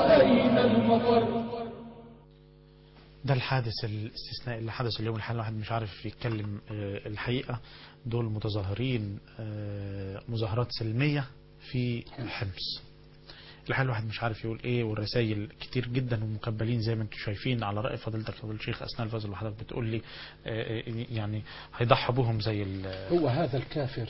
علينا المطر ده الحادث الاستثنائي اللي حدث اليوم الحالي الواحد مش عارف يتكلم آه، الحقيقة دول متظاهرين آه، مظاهرات سلمية في حمص الحقيقة الواحد مش عارف يقول ايه والرسائل كتير جدا ومكبلين زي ما انتم شايفين على رأي فضيلتك فضيلة الشيخ اثناء الفاظ اللي حضرتك بتقول لي آه، آه، يعني هيضحى بهم زي ال- هو هذا الكافر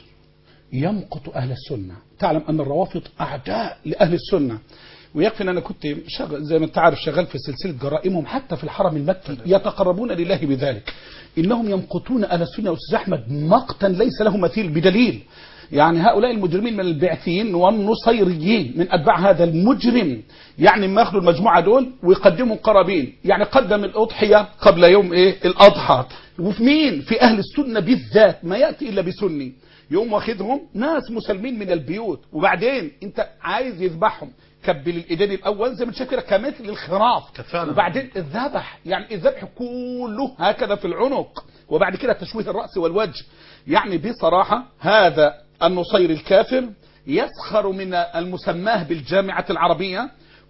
يمقت أهل السنة تعلم أن الروافض أعداء لأهل السنة ويكفي أن أنا كنت شغل زي ما أنت عارف شغال في سلسلة جرائمهم حتى في الحرم المكي يتقربون لله بذلك إنهم يمقتون أهل السنة يا أستاذ أحمد مقتا ليس له مثيل بدليل يعني هؤلاء المجرمين من البعثيين والنصيريين من أتباع هذا المجرم يعني ما ياخدوا المجموعة دول ويقدموا قرابين يعني قدم الأضحية قبل يوم إيه الأضحى وفي مين في أهل السنة بالذات ما يأتي إلا بسني يقوم واخدهم ناس مسلمين من البيوت وبعدين انت عايز يذبحهم كبل الايدين الاول زي ما انت شايف كده كمثل الخراف كانت فعلا. وبعدين الذبح يعني الذبح كله هكذا في العنق وبعد كده تشويه الراس والوجه يعني بصراحه هذا النصير الكافر يسخر من المسماه بالجامعه العربيه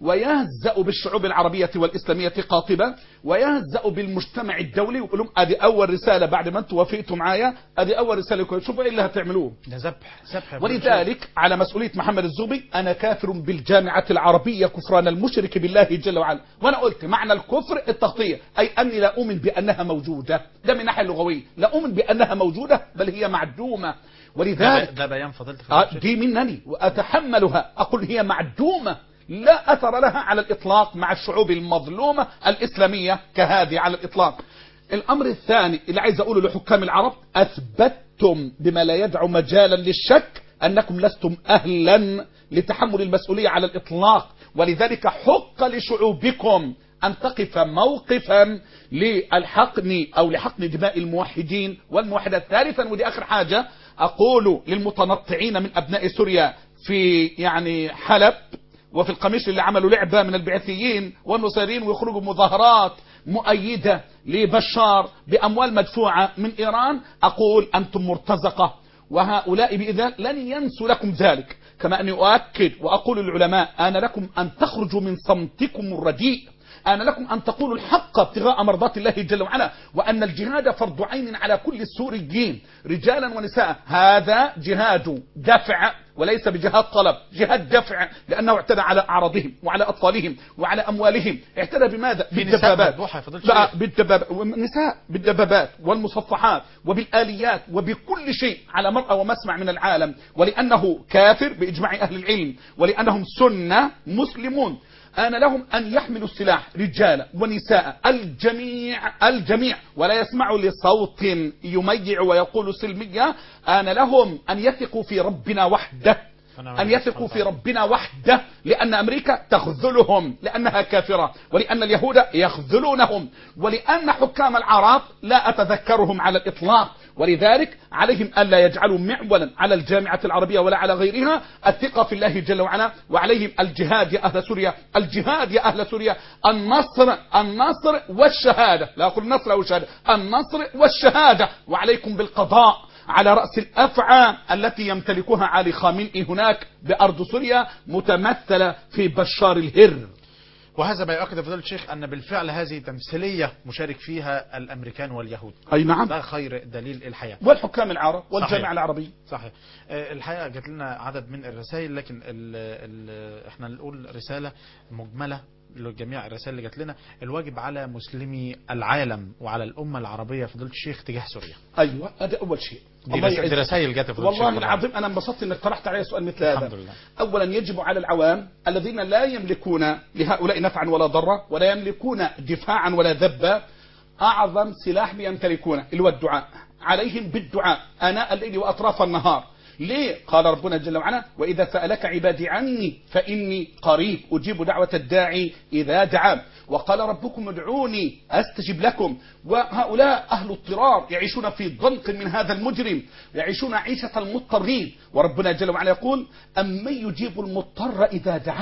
ويهزأ بالشعوب العربية والإسلامية قاطبة ويهزأ بالمجتمع الدولي ويقول لهم ادي أول رسالة بعد ما انتوا وافقتوا معايا ادي أول رسالة لكم شوفوا ايه اللي هتعملوه ده ذبح ذبح يا فضيلة الشيخ. ولذلك على مسؤولية محمد الزوبي أنا كافر بالجامعة العربية كفران المشرك بالله جل وعلا وأنا قلت معنى الكفر التغطية أي أني لا أؤمن بأنها موجودة ده من الناحية اللغوية لا أؤمن بأنها موجودة بل هي معدومة ده, ولذلك ده بيان فضيلتك آه، دي منني وأتحملها أقول هي معدومة لا أثر لها على الإطلاق مع الشعوب المظلومة الإسلامية كهذه على الإطلاق الأمر الثاني اللي عايز أقوله لحكام العرب أثبتتم بما لا يدع مجالا للشك أنكم لستم أهلا لتحمل المسؤولية على الإطلاق ولذلك حق لشعوبكم أن تقف موقفا للحقن أو لحقن دماء الموحدين والموحدات ثالثا ودي آخر حاجة أقول للمتنطعين من أبناء سوريا في يعني حلب وفي القميش اللي عملوا لعبة من البعثيين والنصيريين ويخرجوا مظاهرات مؤيدة لبشار بأموال مدفوعة من إيران أقول أنتم مرتزقة وهؤلاء بإذن لن ينسوا لكم ذلك كما أني أؤكد وأقول للعلماء أنا لكم أن تخرجوا من صمتكم الرديء أنا لكم أن تقولوا الحق ابتغاء مرضات الله جل وعلا وأن الجهاد فرض عين على كل السوريين رجالا ونساء هذا جهاد دفع وليس بجهاد طلب جهاد دفع لأنه اعتدى على أعراضهم وعلى أطفالهم وعلى أموالهم اعتدى بماذا في نساء بالدبابات مذبوحة يا فضيلة بقى الشيخ. بالدبابات والنساء بالدبابات والمصفحات وبالآليات وبكل شيء على مرأى ومسمع من العالم ولأنه كافر بإجماع أهل العلم ولأنهم سنة مسلمون آن لهم أن يحملوا السلاح رجالا ونساء الجميع الجميع ولا يسمعوا لصوت يميع ويقول سلمية آن لهم أن يثقوا في ربنا وحده ونعم أن بالله يثقوا في سبحانه ربنا وحده لأن أمريكا تخذلهم لأنها كافرة ولأن اليهود يخذلونهم ولأن حكام العرب لا أتذكرهم على الإطلاق ولذلك عليهم ألا يجعلوا معولا على الجامعة العربية ولا على غيرها الثقة في الله جل وعلا وعليهم الجهاد يا أهل سوريا الجهاد يا أهل سوريا النصر النصر والشهادة لا أقول النصر أو الشهادة النصر والشهادة وعليكم بالقضاء على رأس الأفعى التي يمتلكها علي خامنئي هناك بأرض سوريا متمثلة في بشار الهر وهذا ما يؤكد فضيلة الشيخ أن بالفعل هذه تمثيلية مشارك فيها الأمريكان واليهود أي نعم ده خير دليل الحياة والحكام العرب صحيح. والجامعة العربية صحيح آه، الحقيقة جات لنا عدد من الرسائل لكن ال ال احنا نقول رسالة مجملة لجميع الرسائل اللي جات لنا الواجب على مسلمي العالم وعلى الأمة العربية فضيلة الشيخ تجاه سوريا أيوة هذا أول شيء دي, الله رس... دي يعزك. رسائل جات يا فضيلة والله الشيخ العظيم أنا انبسطت أنك طرحت علي سؤال مثل هذا الحمد لله. أولا يجب على العوام الذين لا يملكون لهؤلاء نفعا ولا ضرا ولا يملكون دفاعا ولا ذبا أعظم سلاح بيمتلكونه اللي هو الدعاء عليهم بالدعاء آناء الليل وأطراف النهار ليه قال ربنا جل وعلا وإذا سألك عبادي عني فإني قريب أجيب دعوة الداعي إذا دعان وقال ربكم ادعوني أستجب لكم وهؤلاء أهل اضطرار يعيشون في ضنك من هذا المجرم يعيشون عيشة المضطرين وربنا جل وعلا يقول أمن يجيب المضطر إذا دعاه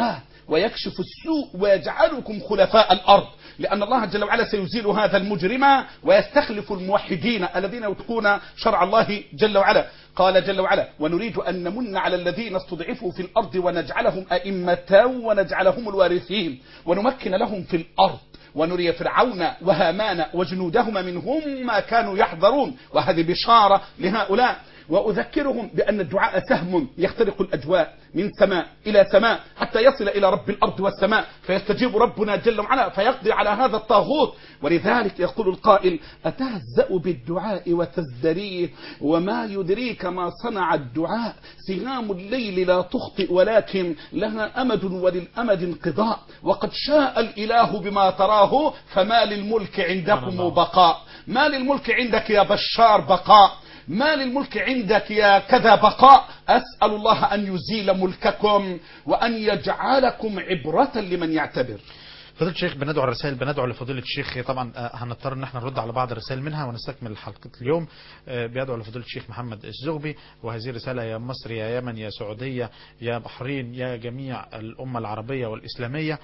ويكشف السوء ويجعلكم خلفاء الأرض لأن الله جل وعلا سيزيل هذا المجرم ويستخلف الموحدين الذين يتقون شرع الله جل وعلا قال جل وعلا ونريد أن نمن على الذين استضعفوا في الأرض ونجعلهم أئمة ونجعلهم الوارثين ونمكن لهم في الأرض ونري فرعون وهامان وجنودهما منهم ما كانوا يحذرون وهذه بشارة لهؤلاء وأذكرهم بأن الدعاء سهم يخترق الأجواء من سماء إلى سماء حتى يصل إلى رب الأرض والسماء فيستجيب ربنا جل وعلا فيقضي على هذا الطاغوت ولذلك يقول القائل أتهزأ بالدعاء وتزدريه وما يدريك ما صنع الدعاء سهام الليل لا تخطئ ولكن لها أمد وللأمد انقضاء وقد شاء الإله بما تراه فما للملك عندكم بقاء ما للملك عندك يا بشار بقاء ما للملك عندك يا كذا بقاء أسأل الله أن يزيل ملككم وأن يجعلكم عبرة لمن يعتبر فضيلة الشيخ بندعو على الرسائل بندعو لفضيلة الشيخ طبعا آه، هنضطر ان احنا نرد على بعض الرسائل منها ونستكمل حلقة اليوم آه، بيدعو لفضيلة الشيخ محمد الزغبي وهذه رسالة يا مصر يا يمن يا سعودية يا بحرين يا جميع الأمة العربية والإسلامية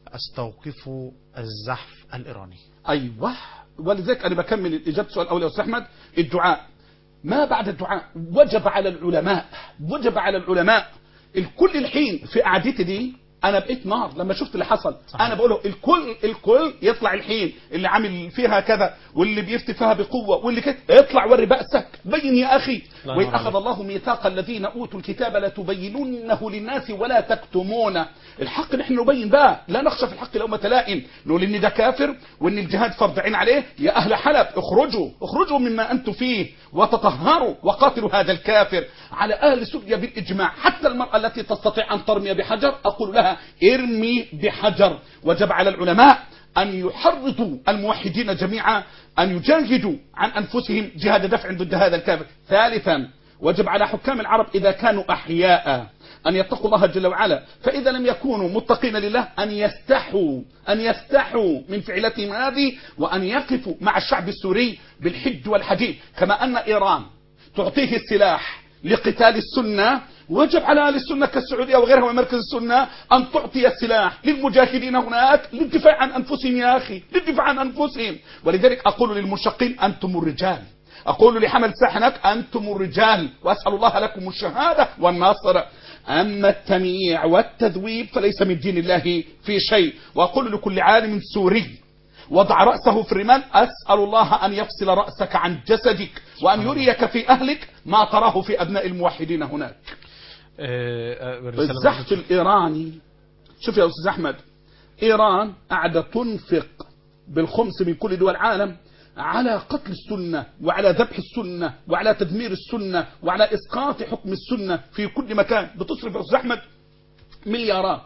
استوقفوا الزحف الإيراني أيوة ولذلك أنا بكمل إجابة السؤال الأول يا أستاذ أحمد الدعاء ما بعد الدعاء وجب على العلماء وجب على العلماء الكل الحين في قعدتي دي انا بقيت نار لما شفت اللي حصل صحيح. انا بقوله الكل الكل يطلع الحين اللي عامل فيها كذا واللي بيفتي فيها بقوه واللي كده اطلع وري باسك بين يا اخي الله واذ ينور اخذ الله ميثاق الذين اوتوا الكتاب لتبيننه للناس ولا تكتمونه الحق نحن نبين بقى لا نخشى في الحق لومة لائم نقول ان ده كافر وان الجهاد فرض عين عليه يا اهل حلب اخرجوا اخرجوا مما انتم فيه وتطهروا وقاتلوا هذا الكافر على اهل سوريا بالاجماع حتى المراه التي تستطيع ان ترمي بحجر اقول لها ارمي بحجر وجب على العلماء أن يحرضوا الموحدين جميعا أن يجاهدوا عن أنفسهم جهاد دفع ضد هذا الكافر ثالثا وجب على حكام العرب إذا كانوا أحياء أن يتقوا الله جل وعلا فإذا لم يكونوا متقين لله أن يستحوا أن يستحوا من فعلتهم هذه وأن يقفوا مع الشعب السوري بالحج والحديد كما أن إيران تعطيه السلاح لقتال السنة وجب على أهل السنة كالسعودية وغيرها ومركز السنة أن تعطي السلاح للمجاهدين هناك للدفاع عن أنفسهم يا أخي للدفاع عن أنفسهم ولذلك أقول للمشقين أنتم الرجال أقول لحمل سحنك أنتم الرجال وأسأل الله لكم الشهادة والنصر أما التمييع والتذويب فليس من دين الله في شيء وأقول لكل عالم سوري وضع رأسه في الرمال أسأل الله أن يفصل رأسك عن جسدك وأن يريك في أهلك ما تراه في أبناء الموحدين هناك آه، آه، رسالة الزحف الإيراني شوف يا أستاذ أحمد إيران قاعدة تنفق بالخمس من كل دول العالم على قتل السنة وعلى ذبح السنة وعلى تدمير السنة وعلى إسقاط حكم السنة في كل مكان بتصرف يا أستاذ أحمد مليارات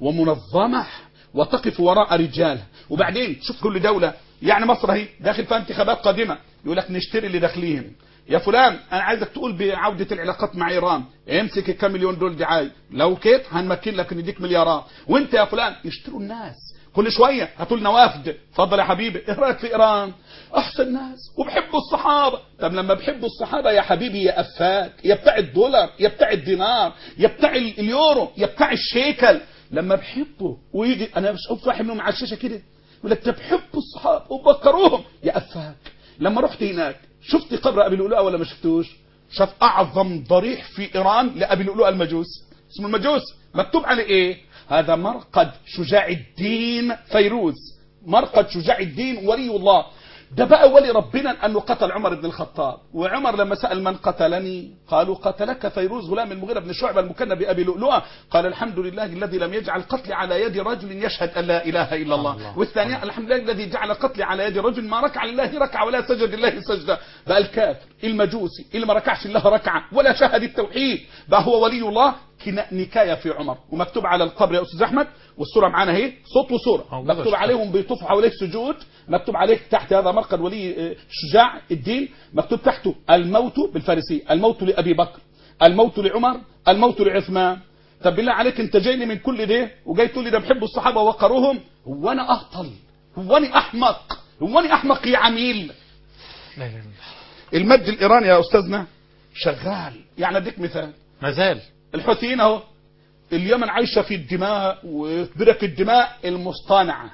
ومنظمة وتقف وراء رجال وبعدين شوف كل دولة يعني مصر اهي داخل فيها انتخابات قادمة يقول لك نشتري اللي داخليهم يا فلان انا عايزك تقول بعودة العلاقات مع ايران امسك الكام مليون دول دعاية لو كيت هنمكن لك نديك مليارات وانت يا فلان يشتروا الناس كل شوية هاتوا لنا وافد اتفضل يا حبيبي ايه رايك في ايران احسن ناس وبحبوا الصحابة طب لما بحبوا الصحابة يا حبيبي يا افاك يا بتاع الدولار يا بتاع الدينار يا بتاع اليورو يا بتاع الشيكل لما بحبه ويجي انا مش شفت واحد منهم على الشاشه كده يقول لك ده بحبوا الصحابه وبكروهم يا افاك لما رحت هناك شفت قبر ابي لؤلؤه ولا ما شفتوش شاف اعظم ضريح في ايران لابي لؤلؤه المجوس اسمه المجوس مكتوب عليه ايه هذا مرقد شجاع الدين فيروز مرقد شجاع الدين ولي الله ده بقى ولي ربنا انه قتل عمر بن الخطاب وعمر لما سال من قتلني قالوا قتلك فيروز غلام المغيره بن شعبه المكنى بابي لؤلؤه قال الحمد لله الذي لم يجعل قتلي على يد رجل يشهد ان لا اله الا الله, الله. والثانيه الحمد لله الذي جعل قتلي على يد رجل ما ركع لله ركعه ولا سجد لله سجده بقى الكافر المجوسي اللي ما ركعش لله ركعه ولا شهد التوحيد بقى هو ولي الله كنا- نكايه في عمر ومكتوب على القبر يا استاذ احمد والصوره معانا اهي صوت وصوره موجودة مكتوب شكرا. عليهم بيطوفوا حواليه سجود مكتوب عليه تحت هذا مرقد ولي آه، شجاع الدين مكتوب تحته الموت بالفارسي الموت لابي بكر الموت لعمر الموت لعثمان طب بالله عليك انت جايني من كل ده وجاي تقول لي ده بحبوا الصحابه ووقروهم هو انا اهطل هو انا احمق هو انا احمق يا عميل لا لا لا المد الايراني يا استاذنا شغال يعني اديك مثال ما زال الحوثيين اهو اليمن عايشة في الدماء وبرك الدماء المصطنعة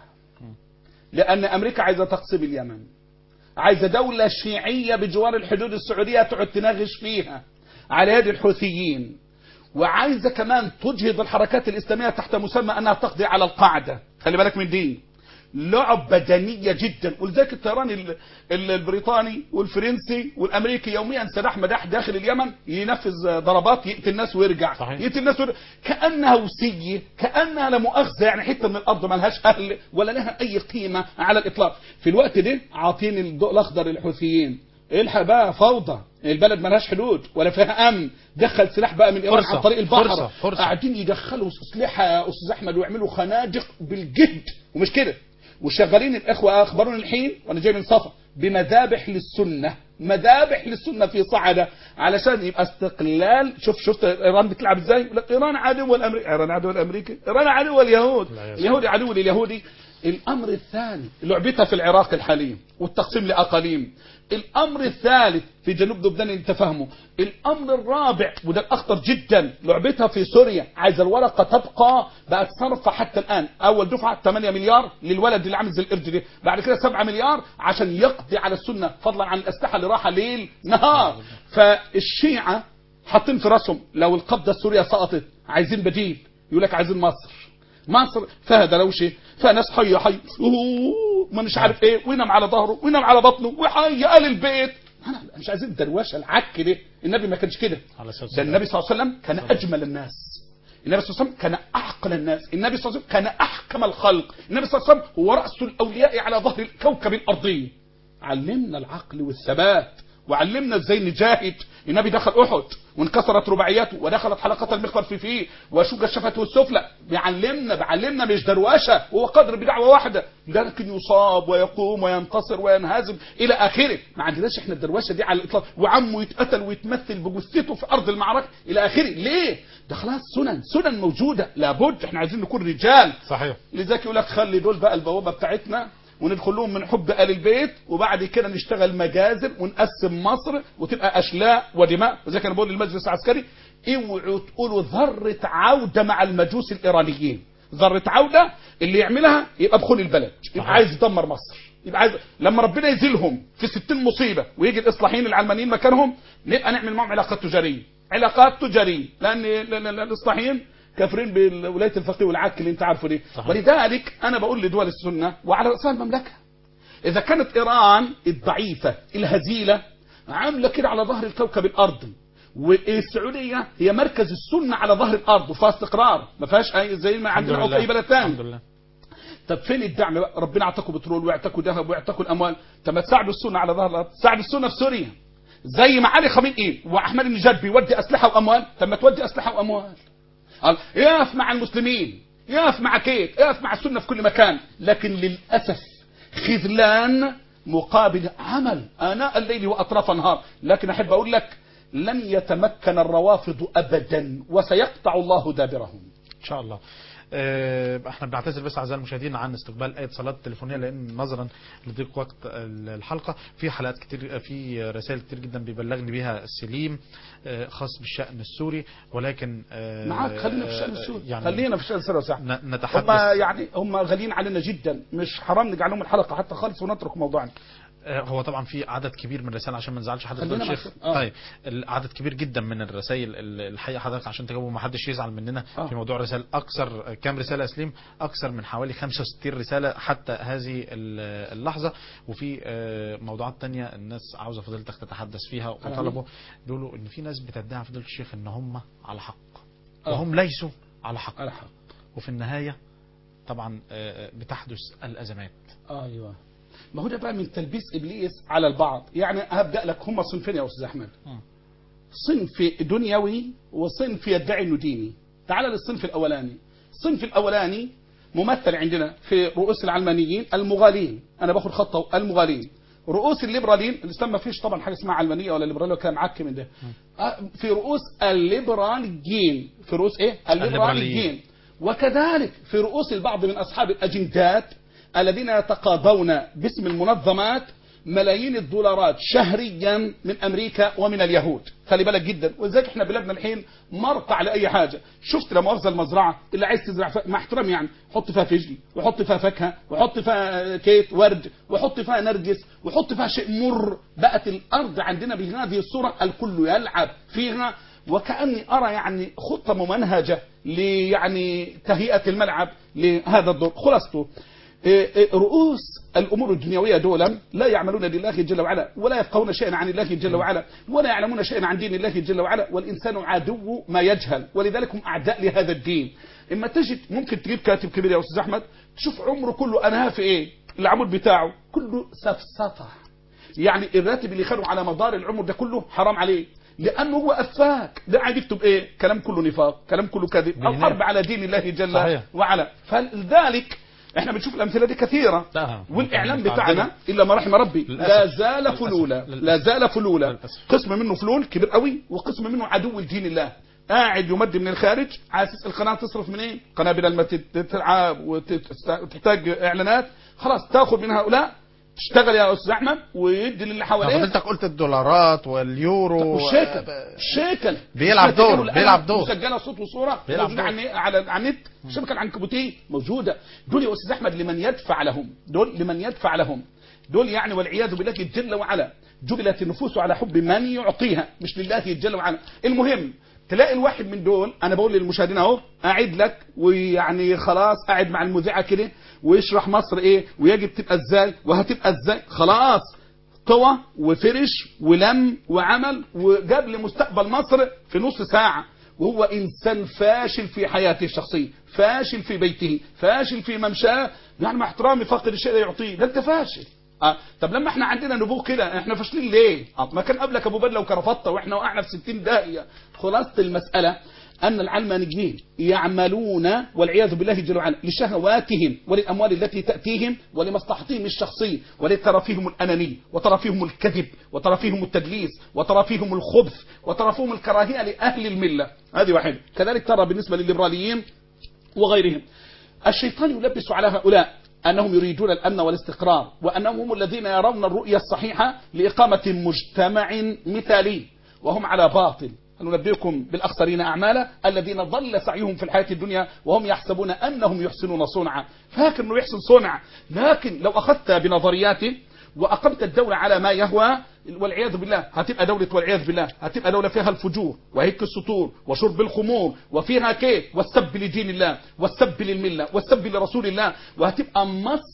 لأن أمريكا عايزة تقسم اليمن عايزة دولة شيعية بجوار الحدود السعودية تقعد تناغش فيها على يد الحوثيين وعايزة كمان تجهض الحركات الإسلامية تحت مسمى أنها تقضي على القاعدة خلي بالك من دي لعب بدنية جدا ولذلك الطيران ال- ال- البريطاني والفرنسي والامريكي يوميا سلاح مداح داخل اليمن ينفذ ضربات يقتل الناس ويرجع صحيح. يقتل الناس ويرجع كانها وسيه كانها لا مؤاخذه يعني حته من الارض ما لهاش اهل ولا لها اي قيمه على الاطلاق في الوقت ده عاطين الضوء الاخضر للحوثيين الحق بقى فوضى البلد ملهاش حدود ولا فيها امن دخل سلاح بقى من ايران فرصة. عن طريق البحر فرصة. فرصة. قاعدين يدخلوا اسلحه يا استاذ احمد ويعملوا خنادق بالجد ومش كده وشغالين الاخوه اخبروني الحين وانا جاي من صفا بمذابح للسنه مذابح للسنه في صعده علشان يبقى استقلال شوف شفت ايران بتلعب ازاي يقول لك ايران عدو الامريكي ايران عدو الامريكي ايران عدو اليهود لا يا اليهودي عدو لليهودي الامر الثاني لعبتها في العراق الحالي والتقسيم لاقاليم الامر الثالث في جنوب لبنان اللي تفهمه الامر الرابع وده الاخطر جدا لعبتها في سوريا عايزه الورقه تبقى بقت صرفه حتى الان اول دفعه 8 مليار للولد اللي عامل زي القرد ده بعد كده 7 مليار عشان يقضي على السنه فضلا عن الاسلحه اللي راحه ليل نهار فالشيعه حاطين في راسهم لو القبضه السوريه سقطت عايزين بديل يقول لك عايزين مصر مصر فيها دروشه فيها ناس حي حي أوه، ما مش عارف ايه وينام على ظهره وينام على بطنه وحي قال البيت أنا مش عايزين الدروشه العك ده النبي ما كانش كده على الصلاة ده والسلام. النبي صلى الله عليه وسلم كان اجمل الناس النبي صلى الله عليه وسلم كان اعقل الناس النبي صلى الله عليه وسلم كان احكم الخلق النبي صلى الله عليه وسلم هو راس الاولياء على ظهر الكوكب الارضي علمنا العقل والثبات وعلمنا ازاي نجاهد النبي دخل احد وانكسرت رباعياته ودخلت حلقات المخبر في فيه وشق الشفة السفلى بيعلمنا بيعلمنا مش دروشه هو قدر بدعوه واحده لكن يصاب ويقوم وينتصر وينهزم الى اخره ما عندناش احنا الدروشه دي على الاطلاق وعمه يتقتل ويتمثل بجثته في ارض المعركه الى اخره ليه ده خلاص سنن سنن موجوده لابد احنا عايزين نكون رجال صحيح لذلك يقول لك خلي دول بقى البوابه بتاعتنا وندخل لهم من حب ال البيت وبعد كده نشتغل مجازر ونقسم مصر وتبقى اشلاء ودماء وزي كان بقول للمجلس العسكري اوعوا تقولوا ذره عوده مع المجوس الايرانيين ذره عوده اللي يعملها يبقى بخل البلد يبقى صحيح. عايز يدمر مصر يبقى عايز لما ربنا يزيلهم في 60 مصيبه ويجي الاصلاحيين العلمانيين مكانهم نبقى نعمل معهم علاقات تجاريه علاقات تجاريه لان ال- ال- ال- الاصلاحيين كافرين بولايه الفقيه والعك اللي انت عارفه دي صحيح. ولذلك انا بقول لدول السنه وعلى راسها المملكه اذا كانت ايران الضعيفه الهزيله عامله كده على ظهر الكوكب الارضي والسعوديه هي مركز السنه على ظهر الارض وفيها استقرار ما فيهاش اي زي ما الحمد عندنا او في لله. اي بلد ثاني الحمد لله طب فين الدعم بقى؟ ربنا اعطاكم بترول واعطاكم ذهب واعطاكم الاموال طب ما تساعدوا السنه على ظهر الارض ساعدوا السنه في سوريا زي ما علي خامنئي واحمد النجاد بيودي اسلحه واموال طب ما تودي اسلحه واموال قال يقف مع المسلمين يقف مع كيت يقف مع السنه في كل مكان لكن للاسف خذلان مقابل عمل اناء الليل واطراف النهار لكن احب اقول لك لن يتمكن الروافض ابدا وسيقطع الله دابرهم ان شاء الله آه، احنا بنعتذر بس اعزائي المشاهدين عن استقبال اي اتصالات تليفونيه لان نظرا لضيق وقت الحلقه في حلقات كتير في رسائل كتير جدا بيبلغني بيها سليم آه، خاص بالشان السوري ولكن آه، معاك خلينا في الشان السوري يعني خلينا في الشان السوري يا سعد. ن- هم نتحدث يعني هم غاليين علينا جدا مش حرام نجعل لهم الحلقه حتى خالص ونترك موضوعنا آه، هو طبعا في عدد كبير من الرسائل عشان ما نزعلش حد خلينا يا مع شيخ الشيخ. آه. طيب عدد كبير جدا من الرسائل ال- الحقيقه حضرتك عشان تجاوبوا ما حدش يزعل مننا آه. في موضوع الرسائل اكثر كام رساله يا سليم اكثر من حوالي 65 رساله حتى هذه ال- اللحظه وفي آه، موضوعات تانية الناس عاوزه فضيلتك تتحدث فيها وطلبوا بيقولوا ان في ناس بتدعي فضيله الشيخ ان هم على حق آه. وهم ليسوا على حق على حق وفي النهايه طبعا آه، بتحدث الازمات ايوه ما هو ده بقى من تلبيس ابليس على البعض يعني هبدا لك هم صنفين يا استاذ احمد مم. صنف دنيوي وصنف يدعي انه ديني تعال للصنف الاولاني الصنف الاولاني ممثل عندنا في رؤوس العلمانيين المغالين انا باخد خطه المغالين رؤوس الليبراليين الاسلام ما فيش طبعا حاجه اسمها علمانيه ولا ليبراليه ولا كلام عك من ده آه، في رؤوس الليبراليين في رؤوس ايه الليبراليين وكذلك في رؤوس البعض من اصحاب الاجندات الذين يتقاضون باسم المنظمات ملايين الدولارات شهريا من امريكا ومن اليهود خلي بالك جدا ولذلك احنا بلادنا الحين مرقع لاي حاجه شفت لما مؤاخذه المزرعه اللي عايز تزرع ف... مع احترامي يعني حط فيها فجل وحط فيها فاكهه وحط فيها كيت ورد وحط فيها نرجس وحط فيها شيء مر بقت الارض عندنا بهذه الصوره الكل يلعب فيها وكاني ارى يعني خطه ممنهجه ليعني تهيئه الملعب لهذا الدور خلاصته إيه إيه رؤوس الامور الدنيويه دولا لا يعملون لله جل وعلا ولا يفقهون شيئا عن الله جل وعلا ولا يعلمون شيئا عن دين الله جل وعلا والانسان عدو ما يجهل ولذلك هم اعداء لهذا الدين اما تجد ممكن تجيب كاتب كبير يا استاذ احمد تشوف عمره كله انهى في ايه العمود بتاعه كله سفسطه يعني الراتب اللي خده على مدار العمر ده كله حرام عليه لانه هو افاك ده قاعد يكتب ايه كلام كله نفاق كلام كله كذب او بينام. حرب على دين الله جل صحيح. وعلا فلذلك احنا بنشوف الامثله دي كثيره لا، والاعلام ممكن بتاعنا نتعدلها. الا ما رحم ربي للأسف. لا زال للأسف. فلولا للأسف. لا زال فلولا للأسف. قسم منه فلول كبير قوي وقسم منه عدو لدين الله قاعد يمد من الخارج على اساس القناه تصرف من ايه؟ قناه بدل ما تت- تتعب وتست- وتحتاج اعلانات خلاص تاخذ من هؤلاء تشتغل يا استاذ احمد ويدي للي حواليه حضرتك قلت الدولارات واليورو والشيكل آه، شيكل بيلعب اسمها دور، تجارب الآن بيلعب دور. مسجله صوت وصوره بيلعب موجوده دور. على على على النت الشبكه العنكبوتيه موجوده دول يا استاذ احمد لمن يدفع لهم دول لمن يدفع لهم دول يعني والعياذ بالله جل وعلا جبلت النفوس على حب من يعطيها مش لله جل وعلا المهم تلاقي الواحد من دول انا بقول للمشاهدين اهو قاعد لك ويعني خلاص قاعد مع المذيعه كده ويشرح مصر ايه ويجب تبقى ازاي وهتبقى ازاي خلاص طوى وفرش ولم وعمل وجاب لمستقبل مصر في نص ساعة وهو إنسان فاشل في حياته الشخصية فاشل في بيته فاشل في ممشاه يعني مع احترامي فاقد الشيء لا يعطيه ده أنت فاشل آه. طب لما احنا عندنا نبوغ كده احنا فاشلين ليه آه. ما كان قبلك ابو بدله وكرفطه واحنا وقعنا في 60 داهيه خلاصه المساله أن العلمانيين يعملون والعياذ بالله جل وعلا لشهواتهم وللأموال التي تأتيهم ولمصلحتهم الشخصية ولترى فيهم الأنانية وترى فيهم الكذب وترى فيهم التدليس وترى فيهم الخبث وترى فيهم الكراهية لأهل الملة هذه واحدة كذلك ترى بالنسبة للليبراليين وغيرهم الشيطان يلبس على هؤلاء أنهم يريدون الأمن والاستقرار وأنهم هم الذين يرون الرؤية الصحيحة لإقامة مجتمع مثالي وهم على باطل ننبئكم بالأخسرين أعمالا الذين ضل سعيهم في الحياة الدنيا وهم يحسبون أنهم يحسنون صنعا فاكر أنه يحسن صنع لكن لو أخذت بنظرياته وأقمت الدولة على ما يهوى والعياذ بالله هتبقى دولة والعياذ بالله هتبقى دولة فيها الفجور وهيك السطور وشرب الخمور وفيها كيف والسب لدين الله والسب للملة والسب لرسول الله وهتبقى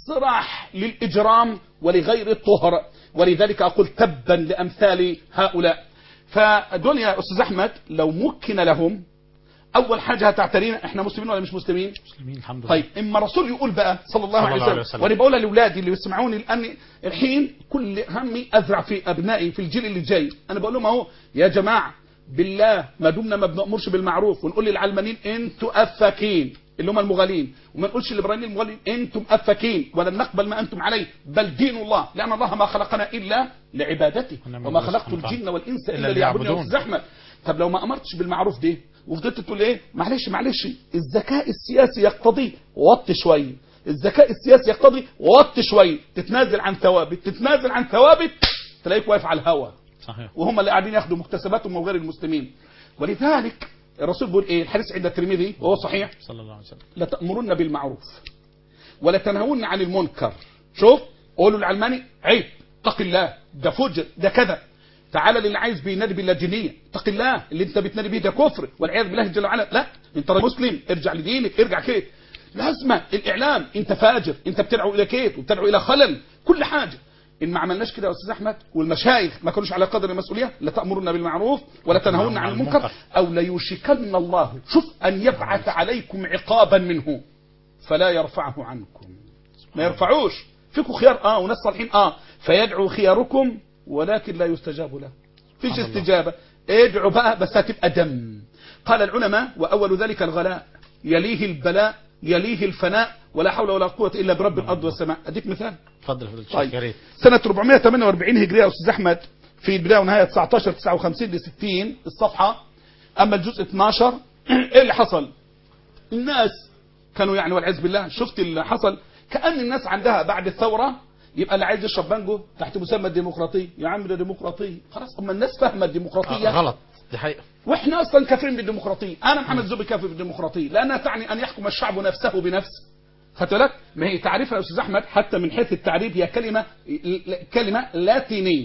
مسرح للإجرام ولغير الطهر ولذلك أقول تبا لأمثال هؤلاء فدول يا أستاذ أحمد لو مكن لهم أول حاجة هتعترينا إحنا مسلمين ولا مش مسلمين مسلمين الحمد لله طيب اما الرسول يقول بقى صلى الله صلى عليه الله وسلم, عليه وسلم. وانا بقولها لاولادي اللي يسمعوني الان الحين كل همي ازرع في ابنائي في الجيل اللي جاي انا بقول لهم اهو يا جماعه بالله ما دمنا ما بنامرش بالمعروف ونقول للعلمانيين انتوا افاكين اللي هم المغالين وما نقولش للابراهيميين المغالين انتم افاكين ولن نقبل ما انتم عليه بل دين الله لان الله ما خلقنا الا لعبادته ونعم وما بالله خلقت سبحانه وتعالى. الجن والانس إلا الا ليعبدون يا ليعبدون. استاذ احمد طب لو ما امرتش بالمعروف ده وفضلت تقول ايه معلش معلش الذكاء السياسي يقتضي وط شويه الذكاء السياسي يقتضي وط شويه تتنازل عن ثوابت تتنازل عن ثوابت تلاقيك واقف على الهوا صحيح وهم اللي قاعدين ياخدوا مكتسباتهم وغير المسلمين ولذلك الرسول بيقول ايه الحديث عند الترمذي وهو صحيح صلى الله عليه وسلم لتأمرن بالمعروف ولا تنهون عن المنكر شوف قولوا العلماني عيب اتق الله ده فجر ده كذا تعالى للي عايز بينادي باللاجئنيه اتق الله اللي انت بتنادي بيه ده كفر والعياذ بالله جل وعلا لا انت راجل مسلم ارجع لدينك ارجع كيف لازمه الاعلام انت فاجر انت بتدعو الى كيف وبتدعو الى خلل كل حاجه ان ما عملناش كده يا استاذ احمد والمشايخ ما كانوش على قدر المسؤوليه لتامرن بالمعروف ولا تنهون عن المنكر او ليوشكن الله شوف ان يبعث عليكم عقابا منه فلا يرفعه عنكم ما يرفعوش فيكم خيار اه وناس صالحين اه فيدعو خياركم ولكن لا يستجاب له فيش سبحان الله. استجابة ادعوا بقى بس هتبقى دم قال العلماء وأول ذلك الغلاء يليه البلاء يليه الفناء ولا حول ولا قوة إلا برب الأرض والسماء أديك مثال اتفضل يا فضيلة الشيخ طيب يا ريت سنة 448 هجرية يا أستاذ أحمد في البداية ونهاية 19 59 ل 60 الصفحة أما الجزء 12 إيه اللي حصل؟ الناس كانوا يعني والعياذ بالله شفت اللي حصل كأن الناس عندها بعد الثورة يبقى اللي عايز يشرب بانجو تحت مسمى الديمقراطيه يا عم ده ديمقراطيه خلاص اما الناس فاهمه الديمقراطيه آه، غلط دي حقيقة واحنا اصلا كافرين بالديمقراطيه انا محمد زوبي كافر بالديمقراطيه لانها تعني ان يحكم الشعب نفسه بنفسه خدت بالك ما هي تعريفها يا استاذ احمد حتى من حيث التعريف هي كلمه كلمه لاتينيه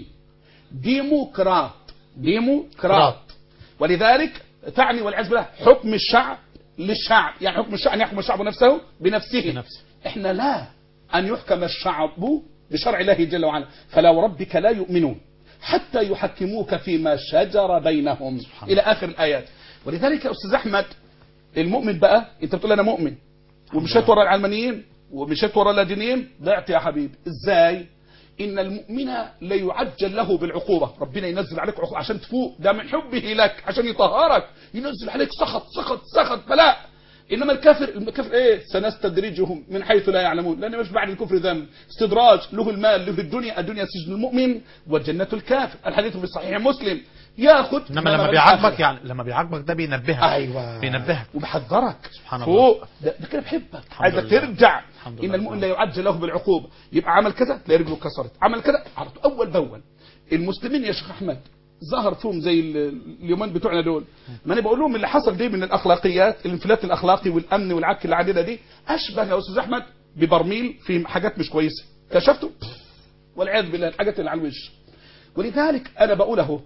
ديمقراط ديمقراط ولذلك تعني والعياذ بالله حكم الشعب للشعب يعني حكم الشعب ان يحكم الشعب نفسه بنفسه بنفسه. احنا لا ان يحكم الشعب بشرع الله جل وعلا فلا وربك لا يؤمنون حتى يحكموك فيما شجر بينهم سبحان الى اخر الايات ولذلك يا استاذ احمد المؤمن بقى انت بتقول انا مؤمن ومشيت ورا العلمانيين ومشيت ورا اللادينيين ضعت يا حبيبي ازاي ان المؤمن لا يعجل له بالعقوبه ربنا ينزل عليك عقوبه عشان تفوق ده من حبه لك عشان يطهرك ينزل عليك سخط سخط سخط بلاء انما الكافر الكافر ايه سنستدرجهم من حيث لا يعلمون لان مش بعد الكفر ذنب استدراج له المال له الدنيا الدنيا سجن المؤمن والجنه الكافر الحديث في صحيح مسلم ياخذ انما ما لما من بيعاقبك الآخرة. يعني لما بيعاقبك ده بينبهك ايوه بينبهك وبحذرك سبحان الله. فوق ده, ده كده بحبك عايزك لله. ترجع الحمد ان لله. المؤمن لا يعجل له بالعقوبه يبقى عمل كذا تلاقي رجله اتكسرت عمل كذا على طول اول باول المسلمين يا شيخ احمد ظهر فيهم زي ال- اليومين بتوعنا دول ما انا بقول لهم اللي حصل دي من الاخلاقيات الانفلات الاخلاقي والامن والعك اللي عندنا دي اشبه يا استاذ احمد ببرميل في حاجات مش كويسه كشفته والعياذ بالله الحاجات اللي على الوش ولذلك انا بقول اهو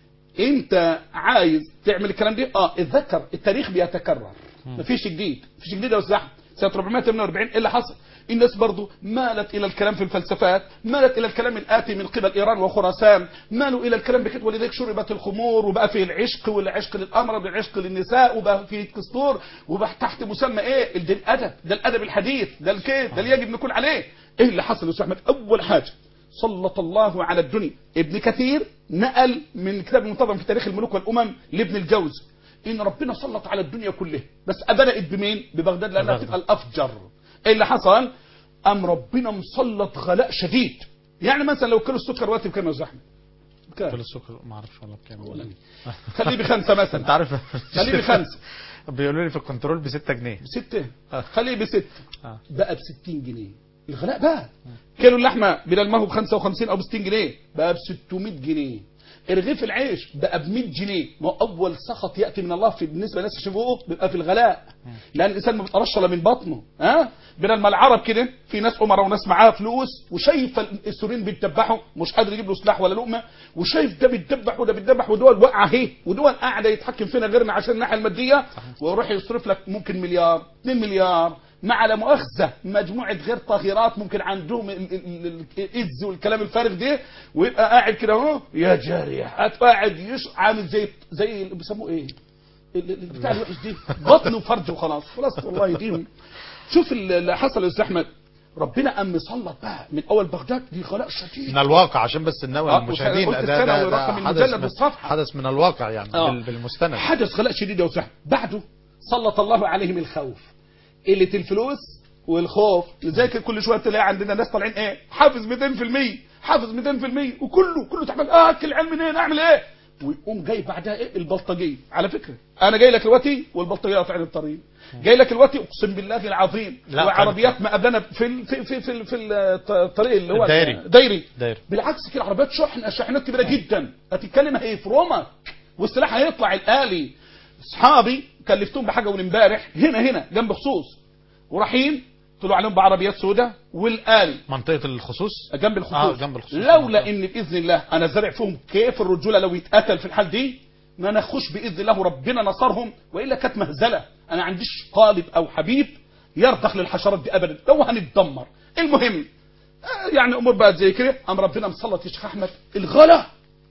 انت عايز تعمل الكلام دي اه اتذكر التاريخ بيتكرر مفيش جديد مفيش جديد يا استاذ احمد سنه 448 ايه اللي حصل الناس برضو مالت الى الكلام في الفلسفات مالت الى الكلام الاتي من قبل ايران وخراسان مالوا الى الكلام بكده ولذلك شربت الخمور وبقى فيه العشق والعشق للامر والعشق للنساء وبقى فيه الكستور وبقى تحت مسمى ايه ده الادب ده الادب الحديث ده الكيف ده اللي يجب نكون عليه ايه اللي حصل يا استاذ احمد اول حاجه سلط الله على الدنيا ابن كثير نقل من كتاب المنتظم في تاريخ الملوك والامم لابن الجوز ان ربنا سلط على الدنيا كلها بس بدات بمين ببغداد لانها بغداد. بتبقى الافجر ايه اللي حصل ام ربنا مسلط غلاء شديد يعني مثلا لو كيلو السكر دلوقتي بكام يا استاذ احمد بكام؟ كيلو السكر ما اعرفش والله بكام والله خليه بخمسه مثلا انت عارف خليه بخمسه بيقولوا لي في الكنترول ب 6 جنيه بستة آه. خليه بستة آه. بقى ب 60 جنيه الغلاء بقى كيلو اللحمه بدل ما هو ب 55 او ب 60 جنيه بقى ب 600 جنيه رغيف العيش بقى ب 100 جنيه ما هو اول سخط ياتي من الله في بالنسبه للناس يشوفوه بيبقى في الغلاء لان الانسان ما بيتقرش الا من بطنه ها بدل ما العرب كده في ناس امراء وناس معاها فلوس وشايف السوريين بيتذبحوا مش قادر يجيب له سلاح ولا لقمه وشايف ده بيتذبح وده بيتذبح ودول واقعه اهي ودول قاعده يتحكم فينا غيرنا عشان الناحيه الماديه ويروح يصرف لك ممكن مليار 2 مليار مع لا مؤاخذه مجموعه غير طاهرات ممكن عندهم ال- ال- ال- الايدز والكلام الفارغ ده ويبقى قاعد كده اهو يا جارح قاعد يش عامل زي زي اللي بيسموه ايه؟ ال- ال- بتاع الوحش دي بطن وفرج وخلاص خلاص الله يهديهم شوف اللي حصل يا استاذ احمد ربنا قام مسلط بقى من اول بغداد دي غلاء شديد من الواقع عشان بس ننوي آه، المشاهدين قلت ده السنة ده, ورقم ده حدث المجلد من والصفحة. حدث من الواقع يعني آه. بال- بالمستند حدث غلاء شديد يا استاذ بعده سلط الله عليهم الخوف قله الفلوس والخوف لذلك كل شويه تلاقي عندنا ناس طالعين ايه حافظ 200% حافظ 200% وكله كله تعبان اه اكل علم منين اعمل ايه ويقوم جاي بعدها ايه البلطجيه على فكره انا جاي لك دلوقتي والبلطجيه قاطعين الطريق جاي لك دلوقتي اقسم بالله العظيم لا، وعربيات ما قبلنا في ال- في في في, في الطريق اللي هو الدايري. دايري دايري. بالعكس كده عربيات شحن شاحنات كبيره جدا هتتكلم هيفرمك والسلاح هيطلع الالي اصحابي كلفتهم بحاجه من امبارح هنا هنا جنب خصوص ورايحين طلعوا عليهم بعربيات سوداء والالي منطقة الخصوص جنب الخصوص آه، جنب الخصوص. لولا ان باذن الله انا زارع فيهم كيف الرجوله لو يتقتل في الحال دي ما نخش باذن الله وربنا نصرهم والا كانت مهزله انا عنديش طالب او حبيب يرتخ للحشرات دي ابدا لو هنتدمر المهم آه، يعني امور بقت زي كده قام ربنا مسلط يا شيخ احمد الغلا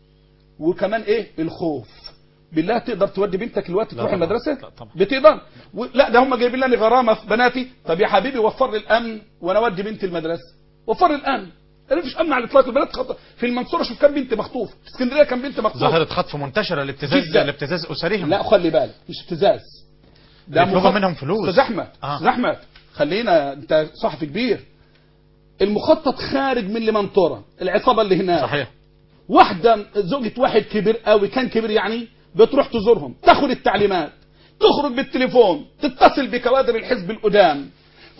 وكمان ايه الخوف بالله تقدر تودي بنتك الوقت لا تروح طبعا. المدرسه لا طبعا. بتقدر و... لا ده هم جايبين لي غرامه في بناتي طب يا حبيبي وفر لي الامن وانا اودي بنتي المدرسه وفر لي الامن انا مفيش امن على الاطلاق البنات خط... في المنصوره شوف كام بنت مخطوف في اسكندريه كام بنت مخطوف ظاهرة خطف منتشرة لابتزاز جداً. لابتزاز أسرهم لا خلي بالك مش ابتزاز بيطلبوا مخط- منهم فلوس. استاذ احمد آه. استاذ احمد خلينا انت صحفي كبير المخطط خارج من المنطوره العصابه اللي هناك صحيح واحدة زوجة واحد كبير قوي كان كبير يعني بتروح تزورهم تاخد التعليمات تخرج بالتليفون تتصل بكوادر الحزب القدام